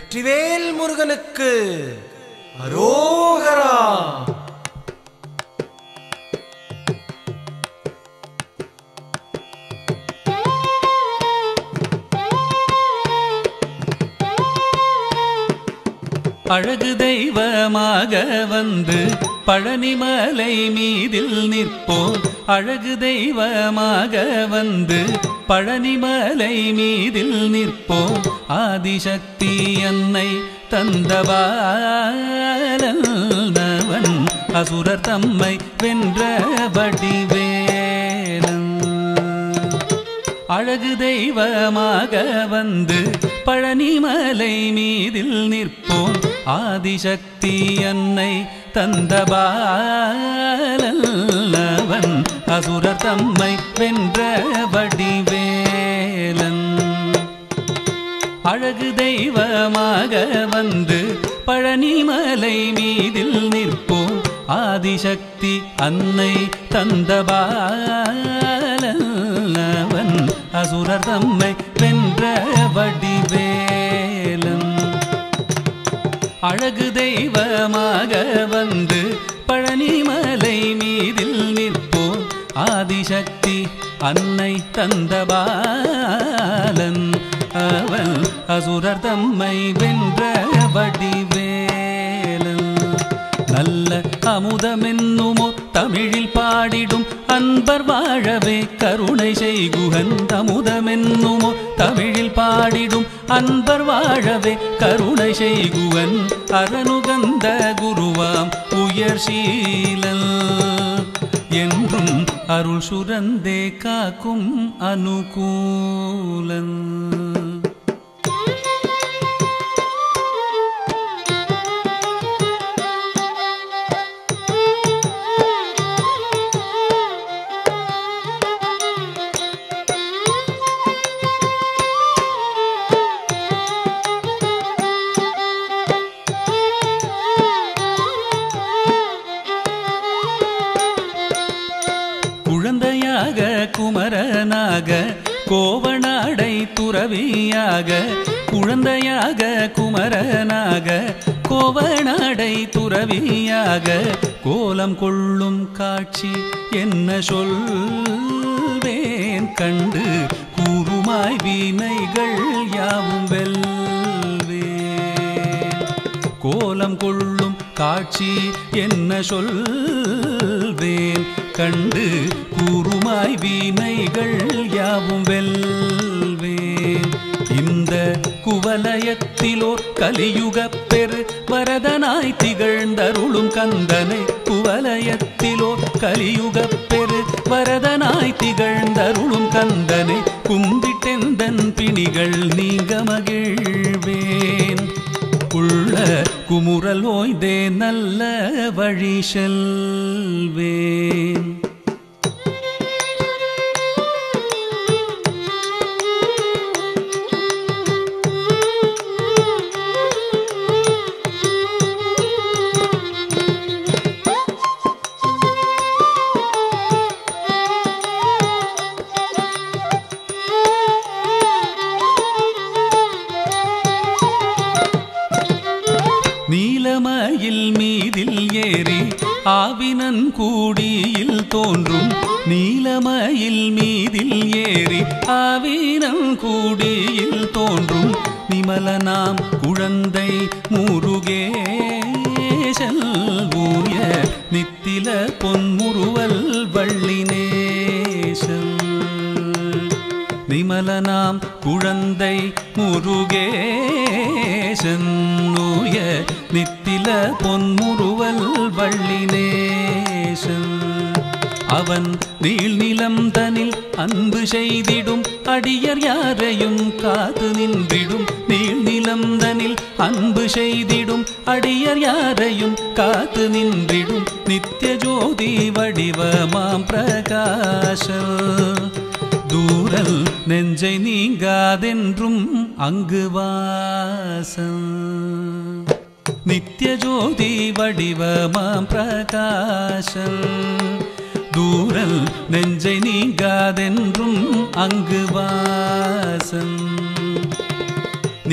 வெற்றிவேல் முருகனுக்கு அரோகரா அழகு தெய்வமாக வந்து பழனிமலை மீதில் நிற்போம் அழகு தெய்வமாக வந்து பழனிமலை மீதில் நிற்போம் ஆதிசக்தி என்னை தந்தவாலவன் அசுரர் தம்மை வென்ற வடிவேலன் அழகு தெய்வமாக வந்து பழனிமலை மீதில் நிற்போம் ஆதிசக்தி என்னை தந்தபாலவன் அசுரர் தம்மை வென்ற வடிவேலன் அழகு தெய்வமாக வந்து பழனிமலை மீதில் நிற்போம் ஆதிசக்தி அன்னை தந்தபாலவன் அசுரர் தம்மை வென்ற வடிவேலன் அழகு தெய்வமாக வந்து பழனிமலை மீதில் நிற்போம் ஆதிசக்தி அன்னை தந்தபாலன் அவன் அசுரர் தம்மை வென்ற வடிவேலன் நல்ல அமுதமென்னுமோ தமிழில் பாடிடும் அன்பர் வாழவே கருணை செய்குகன் அமுதமென்னுமோ தமிழில் பாடிடும் அன்பர் வாழவே கருணை செய்குவன் அரணுகந்த குருவாம் உயர் சீலல் என்றும் அருள் சுரந்தே காக்கும் அனுகூலன் குழந்தையாக குமரனாக கோவனாடை துறவியாக குழந்தையாக குமரனாக கோவனாடை துறவியாக கோலம் கொள்ளும் காட்சி என்ன சொல்வேன் கண்டு கூறுமாய் வினைகள் யாவும் வெல்வேன் கோலம் கொள்ளும் காட்சி என்ன சொல்வேன் கண்டு கூறுமாய் வீணைகள் யாவும் வெல்வேன் இந்த குவலயத்திலோர் கலியுகப் பெரு வரதனாய் திகழ்ந்தருளும் கந்தனை குவலயத்திலோர் கலியுகப் பெரு வரதனாய் திகழ்ந்தருளும் கந்தனை கும்பிட்டெந்தன் பிணிகள் நீங்க மகிழ்வேன் உள்ள குமுறல் ஓய்தே நல்ல வழி செல்வேன் நீலமயில் மீதில் ஏறி ஆவினன் கூடியில் தோன்றும் நீலமயில் மீதில் ஏறி ஆவினன் கூடியில் தோன்றும் நிமலனாம் குழந்தை முருகேசல் ஊய நித்தில பொன்முறுவல் வள்ளினேசன் நிமலனாம் குழந்தை முருகேசன் நோய நித்தில பொன்முறுவல் வள்ளினேசன் அவன் நீள்நிலம் தனில் அன்பு செய்திடும் அடியர் யாரையும் காத்து நின்றிடும் நீள்நிலம் தனில் அன்பு செய்திடும் அடியர் யாரையும் காத்து நின்றிடும் நித்திய ஜோதி வடிவமாம் பிரகாசம் தூரல் நெஞ்சை நீங்காதென்றும் அங்கு வாசம் நித்திய ஜோதி வடிவமாம் பிரகாசம் தூரல் நெஞ்சை நீங்காதென்றும் அங்கு வாசம்